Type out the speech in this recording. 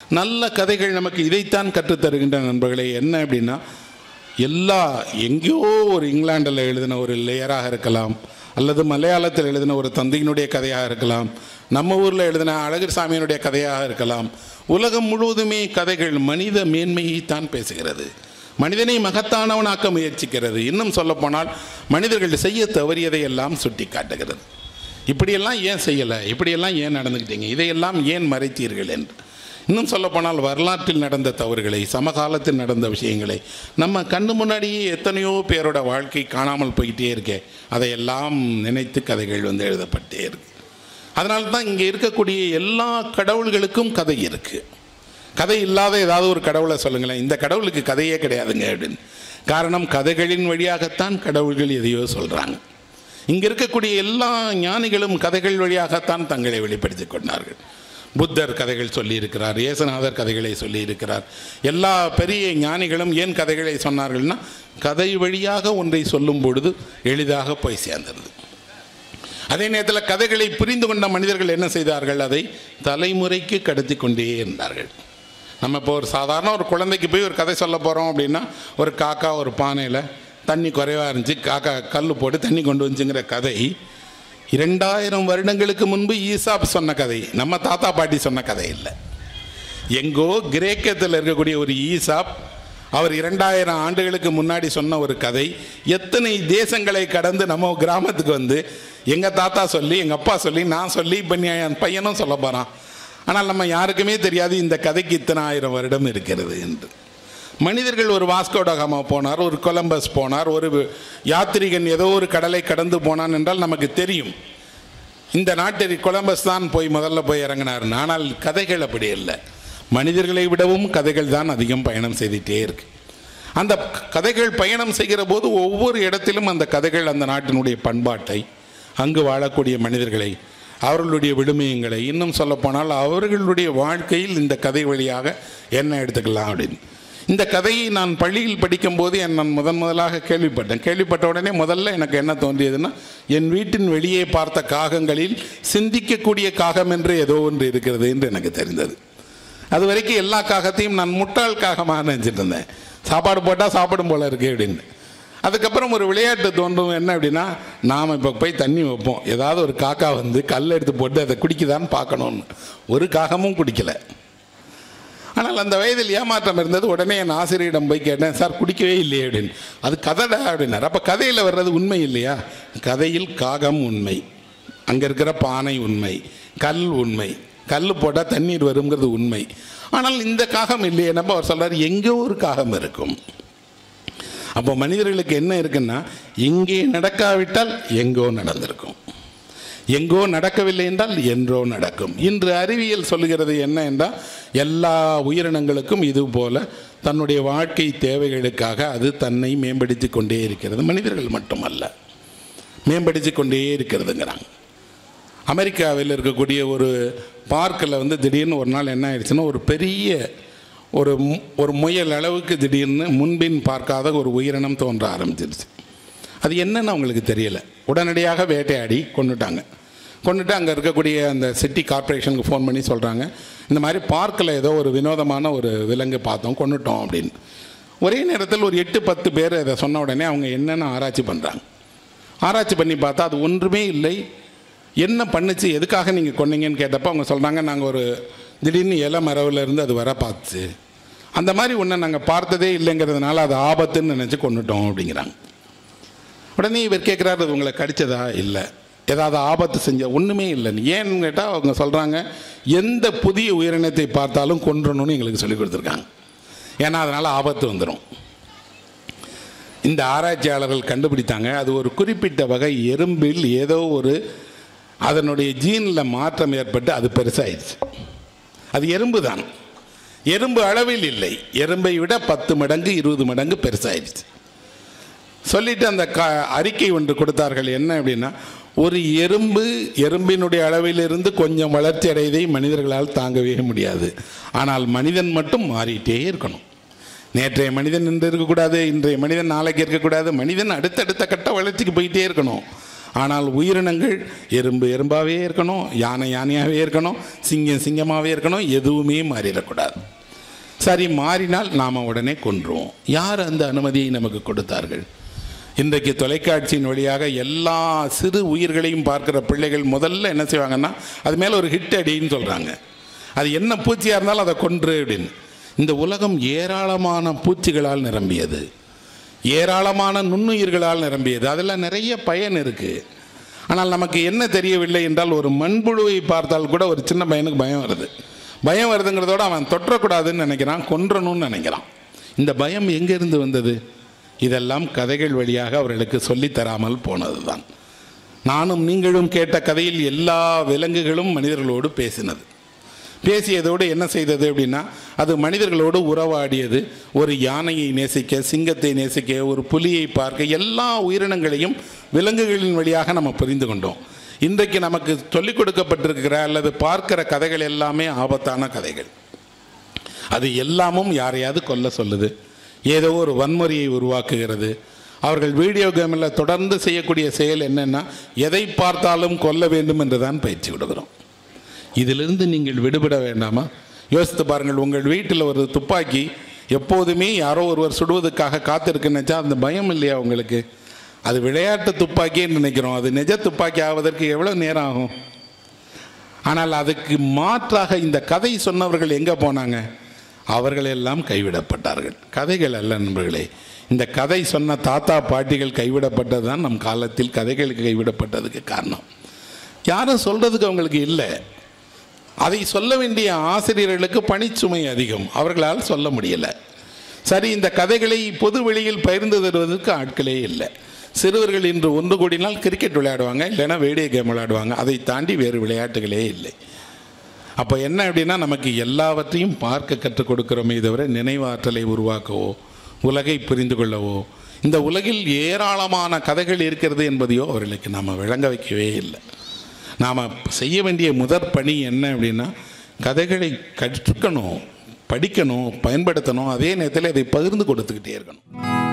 நல்ல கதைகள் நமக்கு இதைத்தான் கற்றுத்தருகின்ற நண்பர்களே என்ன அப்படின்னா எல்லா எங்கேயோ ஒரு இங்கிலாண்டில் எழுதின ஒரு லேயராக இருக்கலாம் அல்லது மலையாளத்தில் எழுதின ஒரு தந்தையினுடைய கதையாக இருக்கலாம் நம்ம ஊரில் எழுதின அழகர் சாமியினுடைய கதையாக இருக்கலாம் உலகம் முழுவதுமே கதைகள் மனித மேன்மையை தான் பேசுகிறது மனிதனை மகத்தானவனாக்க முயற்சிக்கிறது இன்னும் சொல்லப்போனால் மனிதர்கள் செய்ய தவறியதை எல்லாம் சுட்டி காட்டுகிறது இப்படியெல்லாம் ஏன் செய்யலை இப்படியெல்லாம் ஏன் நடந்துக்கிட்டீங்க இதையெல்லாம் ஏன் மறைத்தீர்கள் என்று இன்னும் சொல்லப்போனால் வரலாற்றில் நடந்த தவறுகளை சமகாலத்தில் நடந்த விஷயங்களை நம்ம கண்ணு முன்னாடியே எத்தனையோ பேரோட வாழ்க்கை காணாமல் போயிட்டே இருக்கே அதையெல்லாம் நினைத்து கதைகள் வந்து எழுதப்பட்டே இருக்கு அதனால தான் இங்கே இருக்கக்கூடிய எல்லா கடவுள்களுக்கும் கதை இருக்குது கதை இல்லாத ஏதாவது ஒரு கடவுளை சொல்லுங்களேன் இந்த கடவுளுக்கு கதையே கிடையாதுங்க அப்படின்னு காரணம் கதைகளின் வழியாகத்தான் கடவுள்கள் எதையோ சொல்கிறாங்க இங்கே இருக்கக்கூடிய எல்லா ஞானிகளும் கதைகள் வழியாகத்தான் தங்களை வெளிப்படுத்தி கொண்டார்கள் புத்தர் கதைகள் சொல்லியிருக்கிறார் இயேசுநாதர் கதைகளை சொல்லியிருக்கிறார் எல்லா பெரிய ஞானிகளும் ஏன் கதைகளை சொன்னார்கள்னா கதை வழியாக ஒன்றை சொல்லும் பொழுது எளிதாக போய் சேர்ந்தது அதே நேரத்தில் கதைகளை புரிந்து கொண்ட மனிதர்கள் என்ன செய்தார்கள் அதை தலைமுறைக்கு கடத்தி கொண்டே இருந்தார்கள் நம்ம இப்போ ஒரு சாதாரண ஒரு குழந்தைக்கு போய் ஒரு கதை சொல்ல போகிறோம் அப்படின்னா ஒரு காக்கா ஒரு பானையில் தண்ணி குறைவாக இருந்துச்சு காக்கா கல் போட்டு தண்ணி கொண்டு வந்துச்சுங்கிற கதை இரண்டாயிரம் வருடங்களுக்கு முன்பு ஈசாப் சொன்ன கதை நம்ம தாத்தா பாட்டி சொன்ன கதை இல்லை எங்கோ கிரேக்கத்தில் இருக்கக்கூடிய ஒரு ஈசாப் அவர் இரண்டாயிரம் ஆண்டுகளுக்கு முன்னாடி சொன்ன ஒரு கதை எத்தனை தேசங்களை கடந்து நம்ம கிராமத்துக்கு வந்து எங்கள் தாத்தா சொல்லி எங்கள் அப்பா சொல்லி நான் சொல்லி இப்போ என் பையனும் சொல்ல போகிறான் ஆனால் நம்ம யாருக்குமே தெரியாது இந்த கதைக்கு இத்தனை ஆயிரம் வருடம் இருக்கிறது என்று மனிதர்கள் ஒரு வாஸ்கோடகாமா போனார் ஒரு கொலம்பஸ் போனார் ஒரு யாத்திரிகன் ஏதோ ஒரு கடலை கடந்து போனான் என்றால் நமக்கு தெரியும் இந்த நாட்டில் கொலம்பஸ் தான் போய் முதல்ல போய் இறங்கினார் ஆனால் கதைகள் அப்படி இல்லை மனிதர்களை விடவும் கதைகள் தான் அதிகம் பயணம் செய்துட்டே இருக்கு அந்த கதைகள் பயணம் செய்கிற போது ஒவ்வொரு இடத்திலும் அந்த கதைகள் அந்த நாட்டினுடைய பண்பாட்டை அங்கு வாழக்கூடிய மனிதர்களை அவர்களுடைய விடுமியங்களை இன்னும் சொல்லப்போனால் அவர்களுடைய வாழ்க்கையில் இந்த கதை வழியாக என்ன எடுத்துக்கலாம் அப்படின்னு இந்த கதையை நான் பள்ளியில் படிக்கும்போது என் நான் முதன் முதலாக கேள்விப்பட்டேன் கேள்விப்பட்ட உடனே முதல்ல எனக்கு என்ன தோன்றியதுன்னா என் வீட்டின் வெளியே பார்த்த காகங்களில் சிந்திக்கக்கூடிய காகம் என்று ஏதோ ஒன்று இருக்கிறது என்று எனக்கு தெரிந்தது அது வரைக்கும் எல்லா காகத்தையும் நான் முட்டாள் காகமாக நினச்சிட்டு இருந்தேன் சாப்பாடு போட்டால் சாப்பிடும் போல இருக்கு அப்படின்னு அதுக்கப்புறம் ஒரு விளையாட்டு தோன்றும் என்ன அப்படின்னா நாம் இப்போ போய் தண்ணி வைப்போம் ஏதாவது ஒரு காக்கா வந்து கல் எடுத்து போட்டு அதை குடிக்குதான்னு பார்க்கணுன்னு ஒரு காகமும் குடிக்கலை ஆனால் அந்த வயதில் ஏமாற்றம் இருந்தது உடனே என் ஆசிரியரிடம் போய் கேட்டேன் சார் குடிக்கவே இல்லையே அப்படின்னு அது கதைடா அப்படின்னார் அப்போ கதையில் வர்றது உண்மை இல்லையா கதையில் காகம் உண்மை அங்கே இருக்கிற பானை உண்மை கல் உண்மை கல் போட்டால் தண்ணீர் வருங்கிறது உண்மை ஆனால் இந்த காகம் இல்லையே நம்ம அவர் சொல்கிறார் எங்கோ ஒரு காகம் இருக்கும் அப்போ மனிதர்களுக்கு என்ன இருக்குன்னா இங்கே நடக்காவிட்டால் எங்கோ நடந்திருக்கும் எங்கோ நடக்கவில்லை என்றால் என்றோ நடக்கும் இன்று அறிவியல் சொல்லுகிறது என்ன என்றால் எல்லா உயிரினங்களுக்கும் இது போல தன்னுடைய வாழ்க்கை தேவைகளுக்காக அது தன்னை மேம்படுத்தி கொண்டே இருக்கிறது மனிதர்கள் மட்டுமல்ல மேம்படுத்தி கொண்டே இருக்கிறதுங்கிறாங்க அமெரிக்காவில் இருக்கக்கூடிய ஒரு பார்க்கில் வந்து திடீர்னு ஒரு நாள் என்ன ஆயிடுச்சுன்னா ஒரு பெரிய ஒரு மு- ஒரு முயல் அளவுக்கு திடீர்னு முன்பின் பார்க்காத ஒரு உயிரினம் தோன்ற ஆரம்பிச்சிருச்சு அது என்னன்னு அவங்களுக்கு தெரியல உடனடியாக வேட்டையாடி கொண்டுட்டாங்க கொண்டுட்டு அங்கே இருக்கக்கூடிய அந்த சிட்டி கார்ப்பரேஷனுக்கு ஃபோன் பண்ணி சொல்கிறாங்க இந்த மாதிரி பார்க்கில் ஏதோ ஒரு வினோதமான ஒரு விலங்கு பார்த்தோம் கொண்டுட்டோம் அப்படின்னு ஒரே நேரத்தில் ஒரு எட்டு பத்து பேர் இதை சொன்ன உடனே அவங்க என்னென்ன ஆராய்ச்சி பண்ணுறாங்க ஆராய்ச்சி பண்ணி பார்த்தா அது ஒன்றுமே இல்லை என்ன பண்ணுச்சு எதுக்காக நீங்கள் கொன்னீங்கன்னு கேட்டப்போ அவங்க சொல்கிறாங்க நாங்கள் ஒரு திடீர்னு இலை மரவுல இருந்து அது வர பார்த்துச்சு அந்த மாதிரி ஒன்றை நாங்கள் பார்த்ததே இல்லைங்கிறதுனால அது ஆபத்துன்னு நினச்சி கொண்டுட்டோம் அப்படிங்கிறாங்க உடனே இவர் கேட்குறாரு அது உங்களை கடிச்சதா இல்லை ஏதாவது ஆபத்து செஞ்ச ஒன்றுமே இல்லைன்னு ஏன்னு கேட்டால் அவங்க சொல்கிறாங்க எந்த புதிய உயிரினத்தை பார்த்தாலும் கொன்றணும்னு எங்களுக்கு சொல்லி கொடுத்துருக்காங்க ஏன்னா அதனால் ஆபத்து வந்துடும் இந்த ஆராய்ச்சியாளர்கள் கண்டுபிடித்தாங்க அது ஒரு குறிப்பிட்ட வகை எறும்பில் ஏதோ ஒரு அதனுடைய ஜீனில் மாற்றம் ஏற்பட்டு அது பெருசாயிடுச்சு அது எறும்பு தான் எறும்பு அளவில் இல்லை எறும்பை விட பத்து மடங்கு இருபது மடங்கு பெருசாயிடுச்சு சொல்லிட்டு அந்த க அறிக்கை ஒன்று கொடுத்தார்கள் என்ன அப்படின்னா ஒரு எறும்பு எறும்பினுடைய அளவிலிருந்து கொஞ்சம் வளர்ச்சி அடைவதை மனிதர்களால் தாங்கவே முடியாது ஆனால் மனிதன் மட்டும் மாறிட்டே இருக்கணும் நேற்றைய மனிதன் இன்று இருக்கக்கூடாது இன்றைய மனிதன் நாளைக்கு இருக்கக்கூடாது மனிதன் அடுத்தடுத்த கட்ட வளர்ச்சிக்கு போயிட்டே இருக்கணும் ஆனால் உயிரினங்கள் எறும்பு எறும்பாகவே இருக்கணும் யானை யானையாகவே இருக்கணும் சிங்கம் சிங்கமாகவே இருக்கணும் எதுவுமே மாறிடக்கூடாது சரி மாறினால் நாம் உடனே கொன்றுவோம் யார் அந்த அனுமதியை நமக்கு கொடுத்தார்கள் இன்றைக்கு தொலைக்காட்சியின் வழியாக எல்லா சிறு உயிர்களையும் பார்க்குற பிள்ளைகள் முதல்ல என்ன செய்வாங்கன்னா அது மேலே ஒரு ஹிட் அடின்னு சொல்கிறாங்க அது என்ன பூச்சியாக இருந்தாலும் அதை கொன்று அப்படின்னு இந்த உலகம் ஏராளமான பூச்சிகளால் நிரம்பியது ஏராளமான நுண்ணுயிர்களால் நிரம்பியது அதில் நிறைய பயன் இருக்குது ஆனால் நமக்கு என்ன தெரியவில்லை என்றால் ஒரு மண்புழுவை பார்த்தால் கூட ஒரு சின்ன பையனுக்கு பயம் வருது பயம் வருதுங்கிறதோட அவன் தொற்றக்கூடாதுன்னு நினைக்கிறான் கொன்றணும்னு நினைக்கிறான் இந்த பயம் எங்கிருந்து வந்தது இதெல்லாம் கதைகள் வழியாக அவர்களுக்கு சொல்லித் தராமல் போனது தான் நானும் நீங்களும் கேட்ட கதையில் எல்லா விலங்குகளும் மனிதர்களோடு பேசினது பேசியதோடு என்ன செய்தது அப்படின்னா அது மனிதர்களோடு உறவாடியது ஒரு யானையை நேசிக்க சிங்கத்தை நேசிக்க ஒரு புலியை பார்க்க எல்லா உயிரினங்களையும் விலங்குகளின் வழியாக நம்ம புரிந்து கொண்டோம் இன்றைக்கு நமக்கு சொல்லிக் கொடுக்கப்பட்டிருக்கிற அல்லது பார்க்கிற கதைகள் எல்லாமே ஆபத்தான கதைகள் அது எல்லாமும் யாரையாவது கொல்ல சொல்லுது ஏதோ ஒரு வன்முறையை உருவாக்குகிறது அவர்கள் வீடியோ கேமில் தொடர்ந்து செய்யக்கூடிய செயல் என்னென்னா எதை பார்த்தாலும் கொல்ல வேண்டும் என்று தான் பயிற்சி கொடுக்குறோம் இதிலிருந்து நீங்கள் விடுபட வேண்டாமா யோசித்து பாருங்கள் உங்கள் வீட்டில் ஒரு துப்பாக்கி எப்போதுமே யாரோ ஒருவர் சுடுவதற்காக காத்திருக்குன்னுச்சா அந்த பயம் இல்லையா உங்களுக்கு அது விளையாட்டு துப்பாக்கின்னு நினைக்கிறோம் அது நிஜ துப்பாக்கி ஆவதற்கு எவ்வளோ நேரம் ஆகும் ஆனால் அதுக்கு மாற்றாக இந்த கதை சொன்னவர்கள் எங்கே போனாங்க அவர்கள் எல்லாம் கைவிடப்பட்டார்கள் கதைகள் அல்ல நண்பர்களே இந்த கதை சொன்ன தாத்தா பாட்டிகள் கைவிடப்பட்டது தான் நம் காலத்தில் கதைகளுக்கு கைவிடப்பட்டதுக்கு காரணம் யாரும் சொல்கிறதுக்கு அவங்களுக்கு இல்லை அதை சொல்ல வேண்டிய ஆசிரியர்களுக்கு பணிச்சுமை அதிகம் அவர்களால் சொல்ல முடியல சரி இந்த கதைகளை பொது வெளியில் பகிர்ந்து தருவதற்கு ஆட்களே இல்லை சிறுவர்கள் இன்று ஒன்று கூடினால் கிரிக்கெட் விளையாடுவாங்க இல்லைன்னா வீடியோ கேம் விளையாடுவாங்க அதை தாண்டி வேறு விளையாட்டுகளே இல்லை அப்போ என்ன அப்படின்னா நமக்கு எல்லாவற்றையும் பார்க்க கற்றுக் கொடுக்கிறோமே தவிர நினைவாற்றலை உருவாக்கவோ உலகை புரிந்து கொள்ளவோ இந்த உலகில் ஏராளமான கதைகள் இருக்கிறது என்பதையோ அவர்களுக்கு நாம் விளங்க வைக்கவே இல்லை நாம் செய்ய வேண்டிய முதற் பணி என்ன அப்படின்னா கதைகளை கற்றுக்கணும் படிக்கணும் பயன்படுத்தணும் அதே நேரத்தில் அதை பகிர்ந்து கொடுத்துக்கிட்டே இருக்கணும்